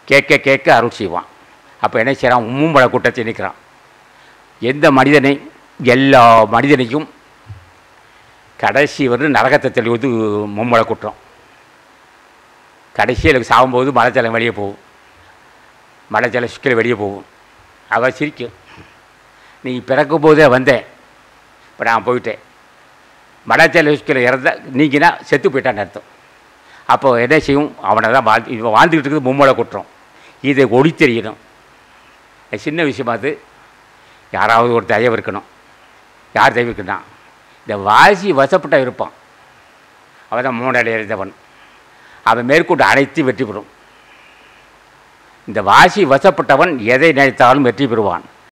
கேட்க கேட்க அருள் செய்வான் அப்போ என்ன செய்கிறான் மூம்பழ கூட்டத்தை நிற்கிறான் எந்த மனிதனை எல்லா மனிதனையும் கடைசி வந்து நரகத்தை தெளிவது மும்மழ குற்றம் கடைசியில் சாகும்போது மலைச்சலம் வெளியே போகும் மலைச்சல சிக்கல் வெளியே போகும் அவள் சிரிக்கும் நீ பிறக்கும் போதே வந்தேன் இப்போ நான் போயிட்டேன் மலைச்சல சிக்கல் இறந்த நீங்கினா செத்து போயிட்டான்னு அர்த்தம் அப்போ என்ன செய்யும் அவனை தான் வாழ்ந்து இவன் வாழ்ந்துக்கிட்டு இருக்குது மும்மலை குற்றம் இதை ஒளி தெரியணும் இது சின்ன விஷயமா அது யாராவது ஒரு தயவு இருக்கணும் யார் தயவு இருக்குன்னா இந்த வாசி வசப்பட்ட இருப்பான் அவன் தான் மூணடி இருந்தவன் அவன் மேற்கொண்டு அனைத்து வெற்றி பெறும் இந்த வாசி வசப்பட்டவன் எதை நினைத்தாலும் வெற்றி பெறுவான்